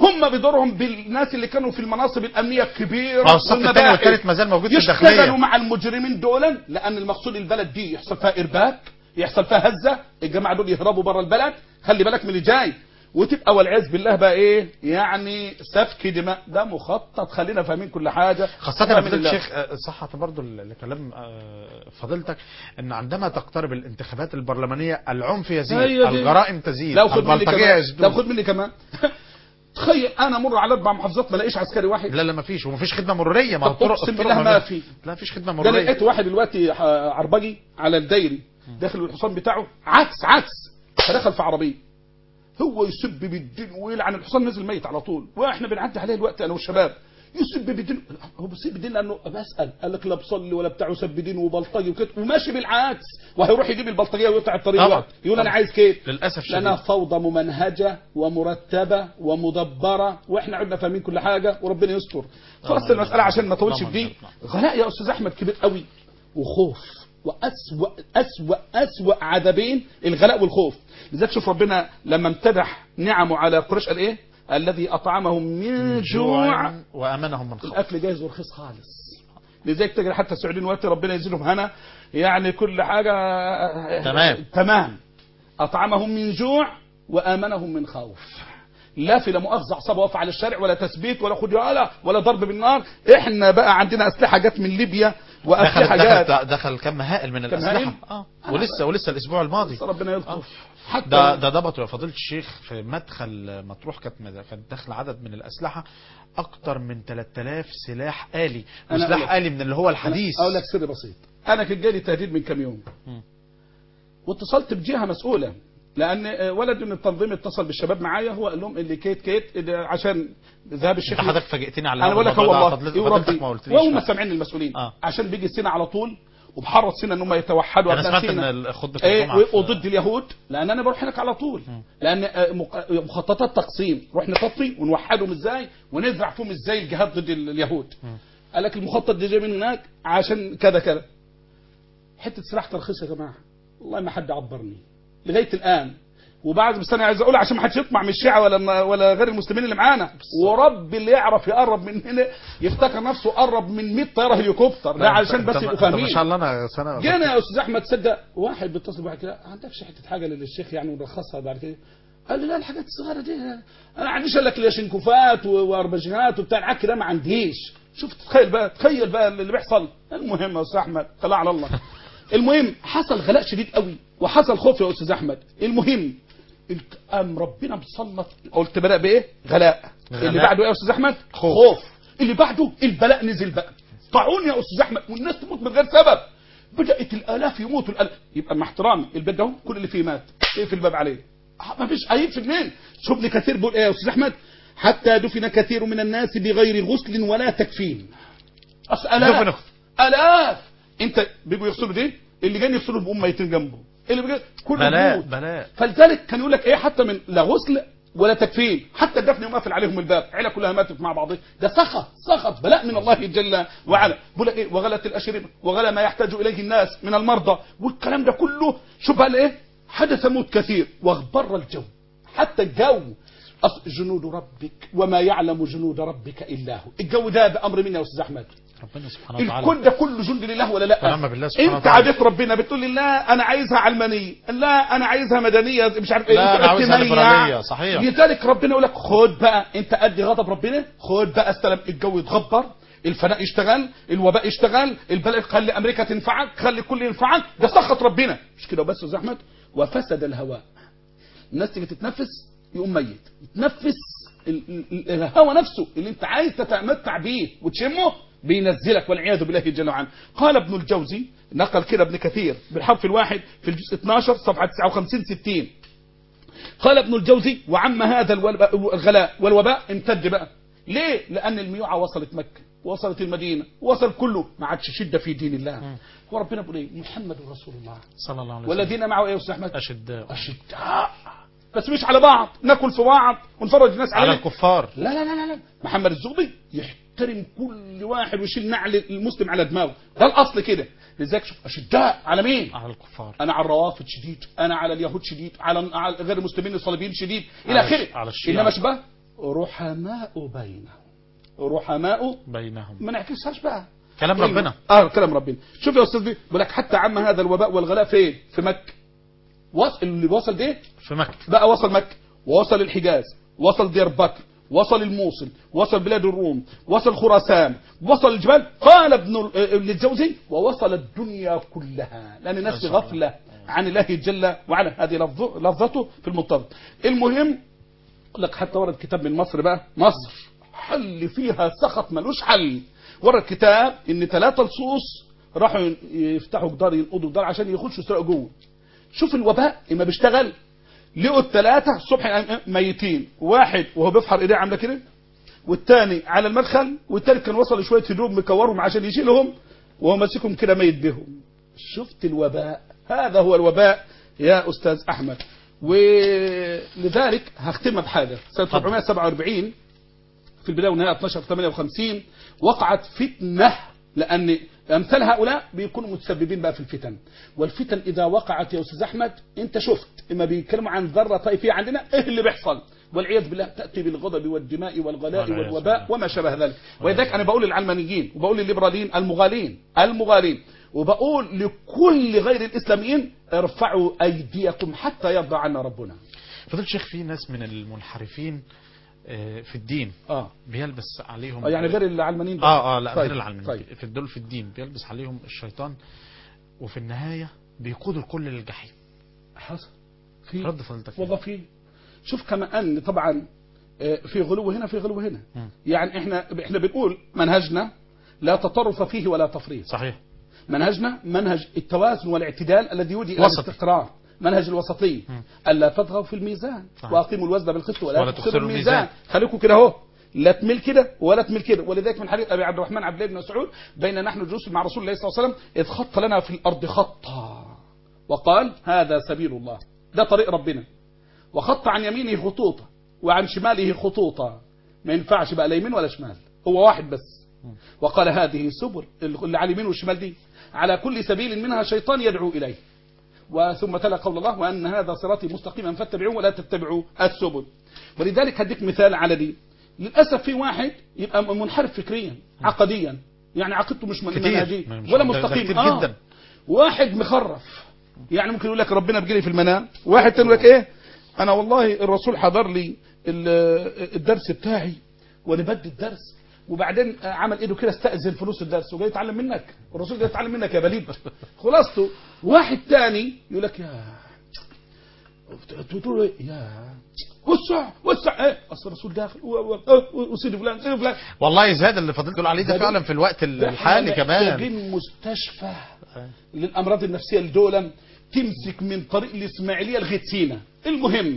هم بدورهم بالناس اللي كانوا في المناصب الامنيه الكبيره ما هو الصف الثاني والمباحث. والثالث ما زال موجود في يشتغلوا الداخليه مع المجرمين دولا لان المقصود البلد دي يحصل فيها ارباك يحصل فيها هزه الجماعه دول يهربوا بره البلد خلي بالك من اللي جاي وتبقى والعياذ بالله بقى ايه يعني سفك دماء ده مخطط خلينا فاهمين كل حاجه خاصة أمر يا من فضيلة الله. الشيخ آه، صحة برضو لكلام آه، فضيلتك ان عندما تقترب الانتخابات البرلمانية العنف يزيد أيوة دي. الجرائم تزيد لو خد مني البلطجية كمان يزيدون لو خد مني كمان تخيل انا مر على اربع محافظات ما الاقيش عسكري واحد لا لا ما فيش وما فيش خدمة مرورية ما هو طب الطرق أقسم الطرق بالله ما في. لا فيش خدمة ده أنا مرورية لقيت واحد دلوقتي ح- عربجي على الدايري داخل الحصان بتاعه عكس عكس فدخل في عربيه هو يسب بالدين ويلعن الحصان نزل ميت على طول واحنا بنعدي عليه الوقت انا والشباب يسب بالدين هو بيسب بالدين لانه بسال قال لك لا بصلي ولا بتاع يسب دين وبلطجي وكده وماشي بالعكس وهيروح يجيب البلطجيه ويقطع الطريق طبعا. الوقت يقول انا طبعا. عايز كده للأسف لانها شديد فوضى ممنهجه ومرتبه ومدبره واحنا عدنا فاهمين كل حاجه وربنا يستر خلاص اللهم المساله عشان ما اطولش في اللهم دي غلاء يا استاذ احمد كبير قوي وخوف واسوا اسوا اسوا عذابين الغلاء والخوف لذلك شوف ربنا لما امتدح نعمه على قريش قال ايه الذي اطعمهم من جوع وامنهم من خوف الاكل جاهز ورخيص خالص لذلك تجري حتى السعوديين وقت ربنا يزيدهم هنا يعني كل حاجه تمام. تمام اطعمهم من جوع وامنهم من خوف لا في لا مؤاخذه عصابه واقفه على الشارع ولا تثبيت ولا خد يالا ولا ضرب بالنار احنا بقى عندنا اسلحه جت من ليبيا دخل واسلحه جت دخل دخل كم هائل من كم الاسلحه هائل؟ اه ولسه ولسه الاسبوع الماضي بس ربنا يلطف حتى ده ده ضبطوا يا فضيلة الشيخ في مدخل مطروح كانت كانت داخل عدد من الأسلحة أكتر من 3000 سلاح آلي أنا أقول لك- وسلاح آلي من اللي هو الحديث اقول لك سر بسيط انا كان جالي تهديد من كام يوم مم. واتصلت بجهه مسؤوله لان آه، ولد من التنظيم اتصل بالشباب معايا هو قال لهم اللي كيت كيت اللي عشان ذهاب الشيخ انت حضرتك فاجئتني على انا بقول لك هو الموضوع ده، والله فضلت- إيه فضلتك وربي ما قلتليش وهم آه. سامعين المسؤولين آه. عشان بيجي سينا على طول وبحرص سينا ان هم يتوحدوا انا أبناء سمعت سينا. ان خطبة ايه الجمعة في- وضد اليهود لان انا بروح هناك على طول لان آه، مق- مخططات تقسيم نروح نطفي ونوحدهم ازاي ونزرع فيهم ازاي الجهاد ضد ال- اليهود قال لك المخطط ده جاي من هناك عشان كذا كذا حته سلاح ترخيص يا جماعه والله ما حد عبرني لغايه الان وبعد بس انا عايز اقول عشان ما حدش يطمع من الشيعه ولا ولا غير المسلمين اللي معانا ورب اللي يعرف يقرب من هنا يفتكر نفسه قرب من 100 طياره هليكوبتر ده علشان بس أنت- يبقوا أنت ما فاهمين شاء الله انا سنة جينا يا استاذ احمد تصدق واحد بيتصل بواحد كده عندكش حته حاجه للشيخ يعني ونرخصها بعد كده قال لي لا الحاجات الصغيره دي انا ما عنديش الا كلاشينكوفات و- واربجينات وبتاع العك ده ما عنديش شوف تخيل بقى تخيل بقى اللي بيحصل المهم يا استاذ احمد طلع على الله المهم حصل غلاء شديد قوي وحصل خوف يا استاذ احمد المهم الك- قام ربنا مسلط قلت بدا بايه غلاء. غلاء. اللي بعده ايه يا استاذ احمد خوف. خوف اللي بعده البلاء نزل بقى طاعون يا استاذ احمد والناس تموت من غير سبب بدات الالاف يموتوا الالاف يبقى مع احترامي البيت ده كل اللي فيه مات اقفل الباب عليه ما فيش هيقفل منين شوف ابن كثير بيقول ايه يا استاذ احمد حتى دفن كثير من الناس بغير غسل ولا تكفين أصل الاف دفنوا. الاف انت بيجوا يغسلوا دي اللي جايين يغسلوا بيقوم ميتين جنبه اللي بيجي كله بلاء بيموت. بلاء فلذلك كان يقول لك ايه حتى من لا غسل ولا تكفين حتى الدفن يقوم قافل عليهم الباب عيله كلها ماتت مع بعضها ده سخط سخط بلاء من الله جل وعلا بيقول لك ايه وغلت الاشربه وغلا ما يحتاج اليه الناس من المرضى والكلام ده كله شوف بقى ايه حدث موت كثير واغبر الجو حتى الجو أصل جنود ربك وما يعلم جنود ربك الا هو الجو ده بامر مين يا استاذ احمد ربنا سبحانه وتعالى الكون ده كله جند لله ولا لا ونعم بالله سبحانه انت وتعالى. عادت ربنا بتقول لي لا انا عايزها علمانيه لا انا عايزها مدنيه مش عارف ايه لا، انت أنا عاوزها اجتماعية. ليبرالية، صحيح. لذلك ربنا يقول لك خد بقى انت ادي غضب ربنا خد بقى استلم الجو يتغبر الفناء يشتغل الوباء يشتغل البلاء خلي امريكا تنفعك خلي الكل ينفعك ده سخط ربنا مش كده وبس يا أستاذ احمد وفسد الهواء الناس تيجي تتنفس يقوم ميت يتنفس ال- ال- الهواء نفسه اللي انت عايز تتمتع بيه وتشمه بينزلك والعياذ بالله جل وعلا قال ابن الجوزي نقل كده ابن كثير بالحرف الواحد في الجزء 12 صفحه 59 60 قال ابن الجوزي وعم هذا الوباء- الغلاء والوباء امتد بقى ليه لان الميوعه وصلت مكه وصلت المدينه وصل كله ما عادش شده في دين الله هو ربنا بيقول ايه محمد رسول الله صلى الله عليه وسلم والذين معه ايه يا استاذ احمد أشداء أشداء بس مش على بعض ناكل في بعض ونفرج الناس على عليه الكفار لا لا لا لا لا محمد الزغبي يحترم كل واحد ويشيل نعل المسلم على دماغه ده الاصل كده لذلك شوف اشداء على مين على الكفار انا على الروافض شديد انا على اليهود شديد على على غير المسلمين الصليبيين شديد الى على- اخره على الشيعة. انما شبه رحماء بينهم رحماء بينهم ما نعكسهاش بقى كلام ربنا اه كلام ربنا شوف يا استاذ بيه بيقول لك حتى عم هذا الوباء والغلاء فين في مكه وصل اللي وصل ده في مكة بقى وصل مكه ووصل الحجاز وصل دير بكر وصل الموصل وصل بلاد الروم وصل خراسان وصل الجبال قال ابن ال- آه، الجوزي ووصل الدنيا كلها لان الناس في ما شاء الله. غفله عن الله جل وعلا هذه لفظ- لفظته في المضطرب المهم يقول لك حتى ورد كتاب من مصر بقى مصر حل فيها سخط ملوش حل ورد كتاب ان ثلاثة لصوص راحوا يفتحوا جدار ينقضوا جدار عشان يخشوا يسرقوا جوه شوف الوباء اما بيشتغل لقوا الثلاثة الصبح ميتين واحد وهو بيفحر ايديه عامله كده والتاني على المدخل والتاني كان وصل شويه هدوم مكورهم عشان يشيلهم وهو ماسكهم كده ميت بهم شفت الوباء هذا هو الوباء يا استاذ احمد ولذلك هختمها بحاجه سنه اتفضل. 447 في البدايه والنهايه 12 58 وقعت فتنه لان امثال هؤلاء بيكونوا متسببين بقى في الفتن والفتن اذا وقعت يا استاذ احمد انت شفت اما بيتكلموا عن ذره طائفيه عندنا ايه اللي بيحصل والعياذ بالله تاتي بالغضب والدماء والغلاء والعياذ والوباء بالله. وما شابه ذلك ولذلك انا بقول للعلمانيين وبقول للليبراليين المغالين المغالين وبقول لكل غير الاسلاميين ارفعوا ايديكم حتى يرضى عنا ربنا فضل شيخ في ناس من المنحرفين آه، في الدين اه بيلبس عليهم آه، يعني غير العلمانيين بقى. اه اه لا طيب، غير العلمانيين طيب. في الدول في الدين بيلبس عليهم الشيطان وفي النهاية بيقودوا الكل للجحيم حصل في رد فضلتك والله في شوف كما ان طبعا آه، في غلو هنا في غلو هنا مم. يعني احنا احنا بنقول منهجنا لا تطرف فيه ولا تفريط صحيح منهجنا منهج التوازن والاعتدال الذي يودي الى وسطي. الاستقرار منهج الوسطية مم. الا تطغوا في الميزان صحيح. واقيموا الوزن بالقسط ولا, ولا تخسروا تخسروا الميزان الميزان. خليكم كده اهو لا تميل كده ولا تميل كده ولذلك من حديث ابي عبد الرحمن عبد الله بن مسعود بين نحن جلوس مع رسول الله صلى الله عليه وسلم اذ خط لنا في الارض خطا وقال هذا سبيل الله ده طريق ربنا وخط عن يمينه خطوطا وعن شماله خطوطا ما ينفعش بقى لا يمين ولا شمال هو واحد بس وقال هذه سبل اللي على اليمين والشمال دي على كل سبيل منها شيطان يدعو إليه وثم تلا قول الله وأن هذا صراطي مستقيما فاتبعوه ولا تتبعوا السبل ولذلك هديك مثال على دي للأسف في واحد يبقى منحرف فكريا عقديا يعني عقيدته مش كتير. منهجية مش- ولا ده- ده مستقيم كتير آه. جدا. واحد مخرف يعني ممكن يقول لك ربنا بيجي في المنام واحد تاني يقول لك ايه انا والله الرسول حضر لي ال- الدرس بتاعي وانا بدي الدرس وبعدين عمل ايده كده استأذن فلوس الدرس وجاي يتعلم منك الرسول جاي يتعلم منك يا بليد خلاصته واحد تاني يقول لك يا تقول له إيه؟ يا وسع وسع ايه اصل الرسول داخل و- و- و- وسيدي فلان سيدي فلان والله زاد اللي فضلت تقول عليه ده ده فعلا في الوقت ده الحالي إحنا كمان محتاجين مستشفى للامراض النفسيه لدول تمسك من طريق الاسماعيليه لغايه سينا المهم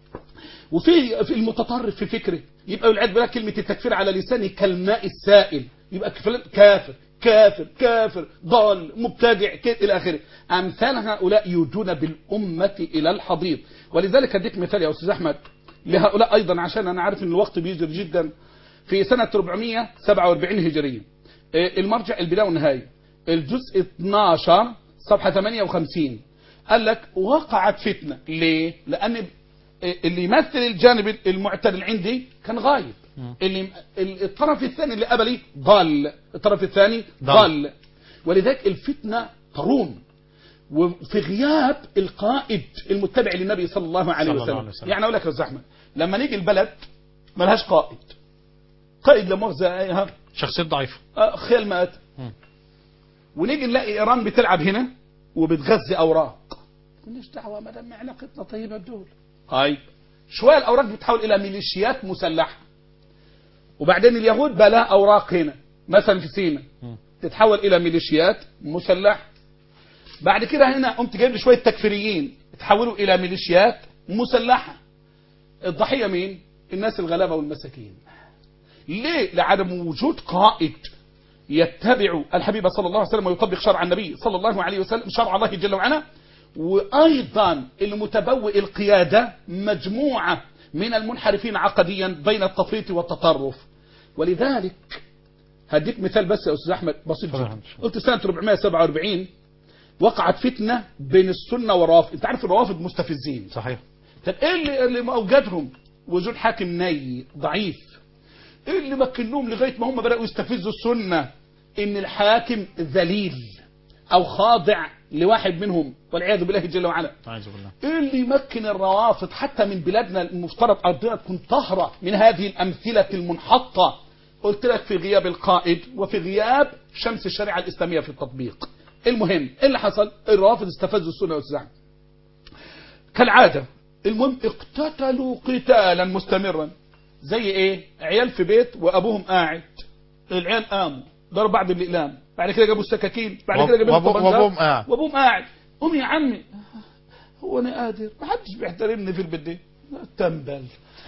وفي في المتطرف في فكره يبقى والعياذ بالله كلمه التكفير على لسانه كالماء السائل يبقى فلان كافر كافر كافر ضال مبتدع كده الى اخره امثال هؤلاء يودون بالامه الى الحضيض ولذلك اديك مثال يا استاذ احمد لهؤلاء ايضا عشان انا عارف ان الوقت بيجري جدا في سنه 447 هجريه آه، المرجع البدايه والنهايه الجزء 12 صفحه 58 قال لك وقعت فتنه ليه؟ لان اللي يمثل الجانب المعتدل عندي كان غايب اللي الطرف الثاني اللي قبلي ضل الطرف الثاني ضل. ضل ولذلك الفتنه تروم وفي غياب القائد المتبع للنبي صلى الله عليه صلى الله وسلم, عليه وسلم. يعني اقول لك يا أستاذ احمد لما نيجي البلد ملهاش قائد قائد لا مؤاخذه إيه، ها، شخصية ضعيفة آه، خيال مات مم. ونيجي نلاقي ايران بتلعب هنا وبتغذي اوراق ماليش دعوه ما دام علاقتنا طيبه بدول هاي شويه الاوراق بتتحول الى ميليشيات مسلحه وبعدين اليهود بقى لها اوراق هنا مثلا في سينا مم. تتحول الى ميليشيات مسلحه بعد كده هنا قمت جايب لي شويه تكفيريين تحولوا الى ميليشيات مسلحه الضحيه مين الناس الغلابه والمساكين ليه لعدم وجود قائد يتبع الحبيب صلى الله عليه وسلم ويطبق شرع النبي صلى الله عليه وسلم شرع الله جل وعلا وايضا المتبوئ القياده مجموعه من المنحرفين عقديا بين التفريط والتطرف ولذلك هديك مثال بس يا استاذ احمد بسيط طبعاً. جدا قلت سنه 447 وقعت فتنه بين السنه والروافض انت عارف الروافض مستفزين صحيح طب ايه اللي, اللي اوجدهم وجود حاكم ني ضعيف ايه اللي مكنهم لغايه ما هم بداوا يستفزوا السنه ان الحاكم ذليل او خاضع لواحد منهم والعياذ بالله جل وعلا أعوذ بالله ايه اللي يمكن الروافض حتى من بلادنا المفترض ارضنا تكون طهره من هذه الامثله المنحطه قلت لك في غياب القائد وفي غياب شمس الشريعه الاسلاميه في التطبيق المهم ايه اللي حصل الروافض استفزوا السنه والزعم كالعاده المهم اقتتلوا قتالا مستمرا زي ايه عيال في بيت وابوهم قاعد العيال قاموا ضربوا بعض بالاقلام بعد كده جابوا السكاكين بعد كده جابوا وأبو- الطبنجات وأبوهم قاعد. وابوهم قاعد قوم يا عمي هو انا قادر ما حدش بيحترمني في البيت ده تنبل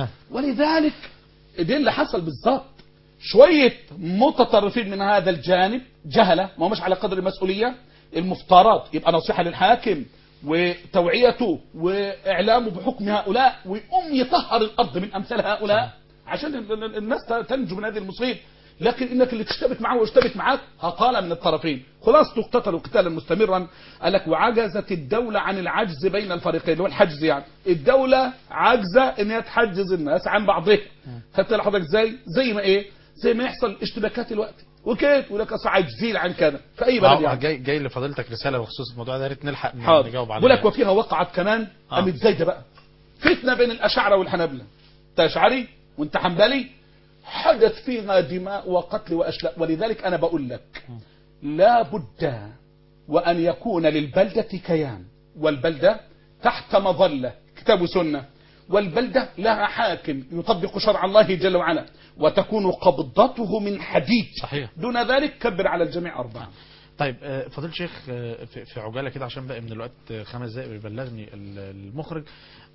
ولذلك ده اللي حصل بالظبط شوية متطرفين من هذا الجانب جهلة ما همش على قدر المسؤولية المفترض يبقى نصيحة للحاكم وتوعيته وإعلامه بحكم هؤلاء ويقوم يطهر الأرض من أمثال هؤلاء عشان ال- ال- الناس تنجو من هذه المصيبة لكن انك اللي تشتبك معه ويشتبك معاك هطالة من الطرفين خلاص اقتتلوا قتالا مستمرا قال لك وعجزت الدولة عن العجز بين الفريقين اللي هو الحجز يعني الدولة عاجزة ان هي تحجز الناس عن بعضها خدت لحضرتك ازاي زي ما ايه زي ما يحصل اشتباكات الوقت وكيف يقول لك اصل عاجزين عن كذا في اي بلد آه، يعني جاي جاي لفضيلتك رساله بخصوص الموضوع ده يا ريت نلحق حاضر نجاوب عليها بقول لك وفيها وقعت كمان آه. قامت زايده بقى فتنه بين الاشاعره والحنابله انت اشعري وانت حنبلي حدث فيها دماء وقتل واشلاء ولذلك انا بقول لك لا بد وان يكون للبلده كيان والبلده تحت مظله كتاب وسنه والبلده لها حاكم يطبق شرع الله جل وعلا وتكون قبضته من حديد صحيح. دون ذلك كبر على الجميع اربعه طيب آه، فضيل الشيخ آه، في في عجاله كده عشان باقي من الوقت آه، خمس دقائق بيبلغني ال- المخرج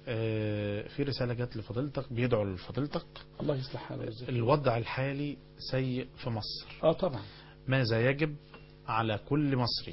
آه، في رساله جت لفضيلتك بيدعو لفضيلتك الله يصلح حاله ويجزيه. الوضع الحالي سيء في مصر اه طبعا ماذا يجب على كل مصري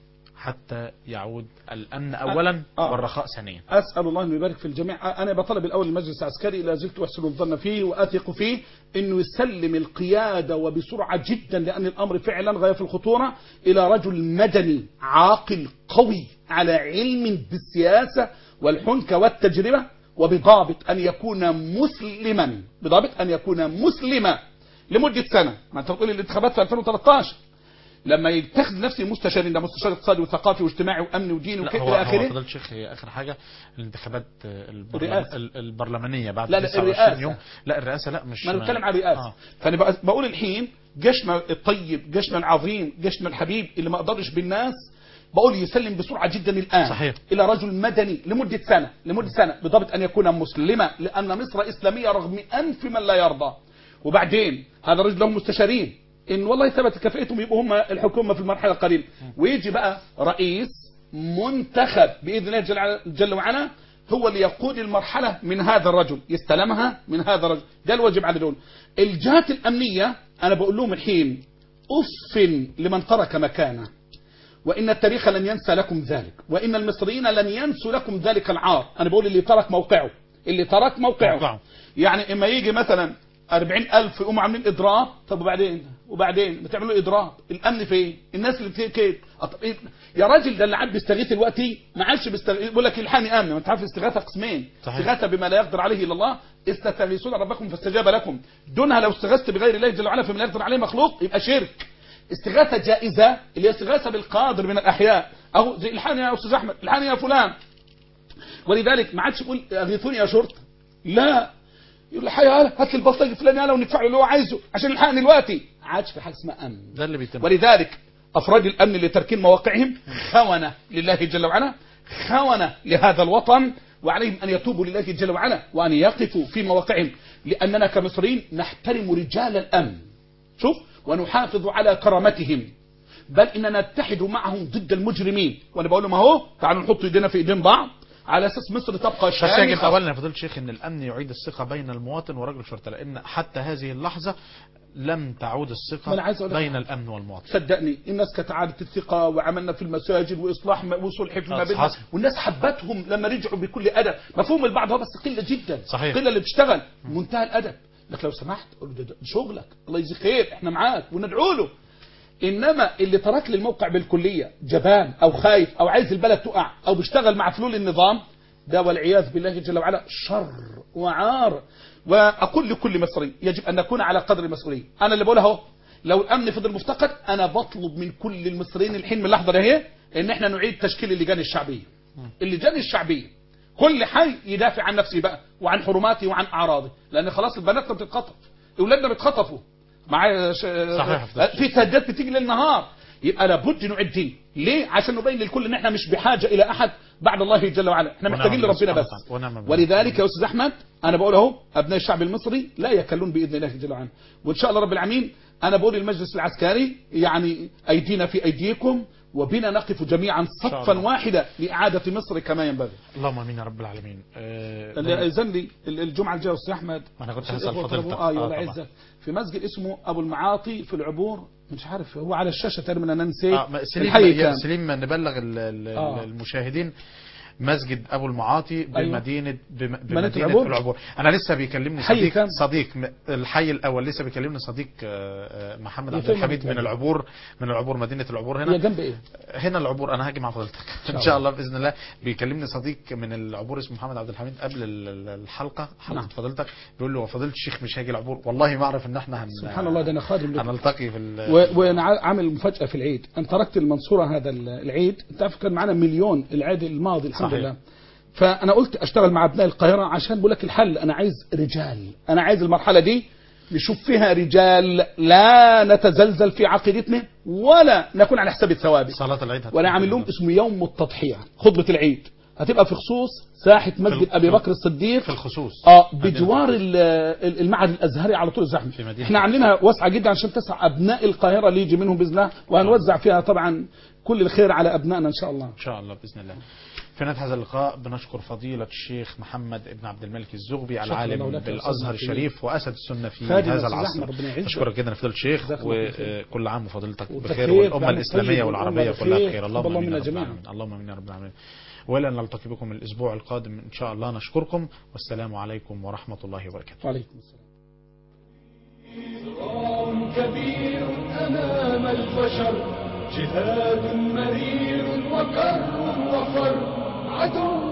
حتى يعود الامن اولا آه. والرخاء ثانيا اسال الله انه يبارك في الجميع انا بطلب الاول المجلس العسكري لا زلت احسن الظن فيه واثق فيه انه يسلم القياده وبسرعه جدا لان الامر فعلا غايه في الخطوره الى رجل مدني عاقل قوي على علم بالسياسه والحنكه والتجربه وبضابط ان يكون مسلما بضابط ان يكون مسلما لمده سنه ما انت بتقول الانتخابات في 2013 لما يتخذ نفسه مستشار ده مستشار اقتصادي وثقافي واجتماعي وامني وديني لا وكده هو الى هو اخره فضيله الشيخ هي اخر حاجه الانتخابات آه، البرلم- الرئاسة. ال- البرلمانيه بعد لا، لا، 29 الرئاسة. يوم لا الرئاسه لا مش ما انا بتكلم عن الرئاسه آه. فانا بق- بقول الحين جيشنا الطيب جيشنا العظيم جيشنا الحبيب اللي ما قدرش بالناس بقول يسلم بسرعه جدا الان صحيح. الى رجل مدني لمده سنه لمده سنه بضابط ان يكون مسلما لان مصر اسلاميه رغم انف من لا يرضى وبعدين هذا الرجل لهم مستشارين ان والله ثبت كفاءتهم يبقوا هم الحكومه في المرحله القريبه ويجي بقى رئيس منتخب باذن الله جل, جل وعلا هو اللي يقود المرحله من هذا الرجل يستلمها من هذا الرجل ده الواجب على دول الجهات الامنيه انا بقول لهم الحين اف لمن ترك مكانه وإن التاريخ لن ينسى لكم ذلك وإن المصريين لن ينسوا لكم ذلك العار أنا بقول اللي ترك موقعه اللي ترك موقعه موقعه. يعني إما يجي مثلا أربعين ألف يقوموا عاملين إضراب طب وبعدين وبعدين بتعملوا إضراب الأمن فين الناس اللي بت- كيف طب إيه؟ يا راجل ده اللي عاد بيستغيث دلوقتي ما عادش بيستغيث بيقول لك الحقني أمن ما أنت عارف الاستغاثة قسمين صحيح. استغاثة بما لا يقدر عليه إلا الله استغيثون ربكم فاستجاب لكم دونها لو استغثت بغير الله جل وعلا فيما لا يقدر عليه مخلوق يبقى شرك استغاثة جائزة اللي هي استغاثة بالقادر من الأحياء أو زي الحاني يا أستاذ أحمد الحاني يا فلان ولذلك ما عادش يقول أغيثوني يا شرطة لا يقول الحقيقة يالا هات لي البلطجي الفلاني يالا وندفع له اللي هو عايزه عشان يلحقني دلوقتي ما عادش في حاجة اسمها أمن ده اللي بيتم ولذلك أفراد الأمن اللي تركين مواقعهم خونة لله جل وعلا خونة لهذا الوطن وعليهم أن يتوبوا لله جل وعلا وأن يقفوا في مواقعهم لأننا كمصريين نحترم رجال الأمن شوف ونحافظ على كرامتهم بل إننا نتحد معهم ضد المجرمين وأنا بقول لهم أهو تعالوا نحط إيدينا في إيدين بعض على أساس مصر تبقى بس يجب شامخة اولا يا فضيله الشيخ ان الامن يعيد الثقه بين المواطن ورجل الشرطه لان حتى هذه اللحظه لم تعود ما أنا عايز الثقه أقول لك بين الامن والمواطن صدقني الناس كانت عادت الثقة وعملنا في المساجد وإصلاح م- وصلح في آه، المباني حصل. والناس حبتهم لما رجعوا بكل أدب مفهوم البعض هو بس قلة جدا صحيح. قلة اللي بتشتغل منتهى الأدب لك لو سمحت قول له ده ده شغلك الله يجزيك خير احنا معاك وندعو له انما اللي ترك لي الموقع بالكليه جبان او خايف او عايز البلد تقع او بيشتغل مع فلول النظام ده والعياذ بالله جل وعلا شر وعار وأقول لكل مصري يجب أن نكون على قدر المسؤولية أنا اللي بقولها اهو لو الأمن فضل مفتقد أنا بطلب من كل المصريين الحين من اللحظة اهي إن احنا نعيد تشكيل اللجان الشعبية اللجان الشعبية كل حي يدافع عن نفسه بقى وعن حرماته وعن أعراضه لأن خلاص بناتنا بتتخطف أولادنا بيتخطفوا معايا ش... صحيح، فضل في تهديدات بتيجي ليل نهار يبقى لابد نعد دين ليه عشان نبين للكل ان احنا مش بحاجه الى احد بعد الله جل وعلا احنا ونعم محتاجين بالله لربنا سبحانه بس وتعالى. ونعم بالله. ولذلك يا استاذ احمد انا بقول اهو ابناء الشعب المصري لا يكلون باذن الله جل وعلا وان شاء الله رب العالمين انا بقول للمجلس العسكري يعني ايدينا في ايديكم وبنا نقف جميعا شاء صفا الله. واحدا لاعاده مصر كما ينبغي اللهم امين يا رب العالمين آه، اللي اذن لي الجمعه الجايه يا استاذ احمد أنا كنت عشان هسأل الإخوة فضيلتك. طلبوا- اه آه، يا طبعا. عزة في مسجد اسمه ابو المعاطي في العبور مش عارف هو على الشاشه تقريبا انا نسيت آه ما- سليم الحي يا كام سليم نبلغ ال- ال- آه. المشاهدين مسجد ابو المعاطي بمدينه بم- بمدينه العبور؟ العبور انا لسه بيكلمني حي صديق كام؟ صديق م- الحي الاول لسه بيكلمني صديق آه، آه، محمد هي عبد فين الحميد مدينة من العبور من العبور مدينه العبور هي هنا جنب ايه هنا العبور انا هاجي مع فضيلتك شاء ان شاء الله باذن الله بيكلمني صديق من العبور اسمه محمد عبد الحميد قبل ال- ال- الحلقه حلقه نعم. فضيلتك بيقول له هو فضيله الشيخ مش هاجي العبور والله ما اعرف ان احنا هن سبحان الله ده انا خادم لكم هنلتقي في ال- و- وانا ع- عامل مفاجاه في العيد انا تركت المنصوره هذا ال- العيد انت عارف كان معانا مليون العيد الماضي الحمد صحيح. لله فانا قلت اشتغل مع ابناء القاهره عشان بقول لك الحل انا عايز رجال انا عايز المرحله دي نشوف فيها رجال لا نتزلزل في عقيدتنا ولا نكون على حساب الثوابت صلاه العيد هتكون وانا عامل لهم اسمه يوم التضحيه خطبه العيد هتبقى في خصوص ساحه مسجد ابي بكر الصديق في الخصوص اه بجوار ال- ال- المعهد الازهري على طول الزحمه في مدينة احنا عاملينها واسعه جدا عشان تسع ابناء القاهره اللي يجي منهم باذن الله وهنوزع فيها طبعا كل الخير على ابنائنا ان شاء الله ان شاء الله باذن الله في نهايه هذا اللقاء بنشكر فضيلة الشيخ محمد بن عبد الملك الزغبي شكرا العالم له لك يا بالازهر أستاذ الشريف واسد السنه في خادم يا هذا أستاذ العصر أحمد، ربنا يعزك. اشكرك جدا فضيله الشيخ جزاك الله خير. وكل عام وفضيلتك وأنت بخير بخير، والامه وعام الاسلاميه طيب، والعربيه والأمة كلها بخير. بخير اللهم تقبل امين منا يا رب جميعا. العالمين اللهم امين يا رب العالمين والى ان نلتقي بكم الاسبوع القادم ان شاء الله نشكركم والسلام عليكم ورحمه الله وبركاته وعليكم السلام صراع كبير أمام البشر جهاد مرير وكر وفر عدو